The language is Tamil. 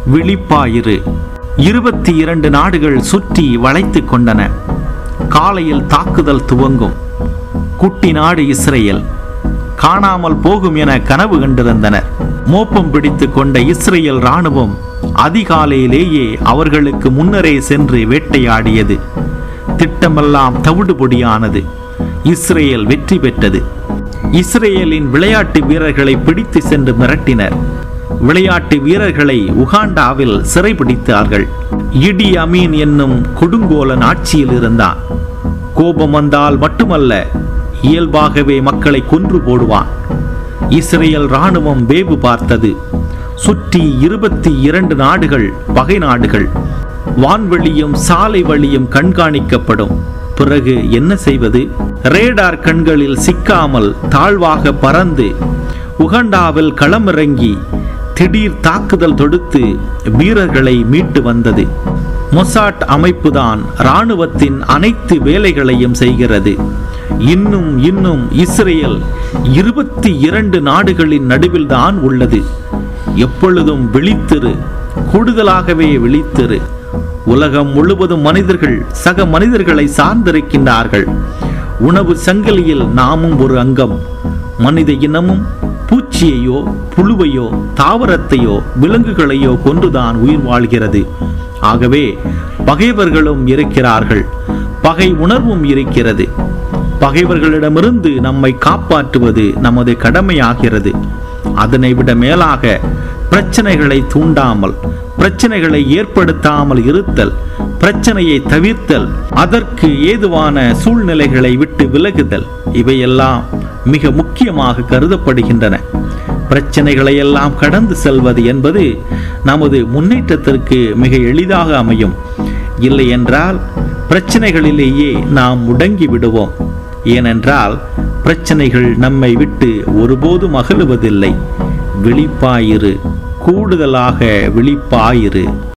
விழிப்பாயிரு இருபத்தி இரண்டு நாடுகள் சுற்றி வளைத்துக் கொண்டன காலையில் தாக்குதல் துவங்கும் குட்டி நாடு இஸ்ரேல் காணாமல் போகும் என கனவு கண்டிருந்தனர் மோப்பம் பிடித்து கொண்ட இஸ்ரேல் ராணுவம் அதிகாலையிலேயே அவர்களுக்கு முன்னரே சென்று வேட்டையாடியது திட்டமெல்லாம் தவிடுபொடியானது இஸ்ரேல் வெற்றி பெற்றது இஸ்ரேலின் விளையாட்டு வீரர்களை பிடித்து சென்று மிரட்டினர் விளையாட்டு வீரர்களை உகாண்டாவில் சிறைபிடித்தார்கள் இடி அமீன் என்னும் கொடுங்கோலன் ஆட்சியில் இருந்தான் கோபம் வந்தால் மட்டுமல்ல இயல்பாகவே மக்களை கொன்று போடுவான் இஸ்ரேல் ராணுவம் வேவு பார்த்தது சுற்றி இருபத்தி இரண்டு நாடுகள் பகை நாடுகள் வான்வெளியும் சாலை வழியும் கண்காணிக்கப்படும் பிறகு என்ன செய்வது ரேடார் கண்களில் சிக்காமல் தாழ்வாக பறந்து உகண்டாவில் களமிறங்கி திடீர் தாக்குதல் தொடுத்து வீரர்களை மீட்டு வந்தது மொசாட் அமைப்புதான் இராணுவத்தின் அனைத்து வேலைகளையும் செய்கிறது இன்னும் இன்னும் இஸ்ரேல் இருபத்தி இரண்டு நாடுகளின் நடுவில்தான் உள்ளது எப்பொழுதும் விழித்திரு கூடுதலாகவே விழித்திரு உலகம் முழுவதும் மனிதர்கள் சக மனிதர்களை சார்ந்திருக்கின்றார்கள் உணவு சங்கிலியில் நாமும் ஒரு அங்கம் மனித இனமும் பூச்சியையோ புழுவையோ தாவரத்தையோ விலங்குகளையோ கொன்றுதான் உயிர் வாழ்கிறது ஆகவே பகைவர்களும் இருக்கிறார்கள் பகை உணர்வும் இருக்கிறது பகைவர்களிடமிருந்து நம்மை காப்பாற்றுவது நமது கடமையாகிறது அதனை விட மேலாக பிரச்சனைகளை தூண்டாமல் பிரச்சனைகளை ஏற்படுத்தாமல் இருத்தல் பிரச்சனையை தவிர்த்தல் அதற்கு ஏதுவான சூழ்நிலைகளை விட்டு விலகுதல் இவையெல்லாம் மிக முக்கியமாக கருதப்படுகின்றன பிரச்சனைகளை எல்லாம் கடந்து செல்வது என்பது நமது முன்னேற்றத்திற்கு மிக எளிதாக அமையும் இல்லை என்றால் பிரச்சனைகளிலேயே நாம் முடங்கி விடுவோம் ஏனென்றால் பிரச்சனைகள் நம்மை விட்டு ஒருபோதும் அகலுவதில்லை விழிப்பாயிரு கூடுதலாக விழிப்பாயிரு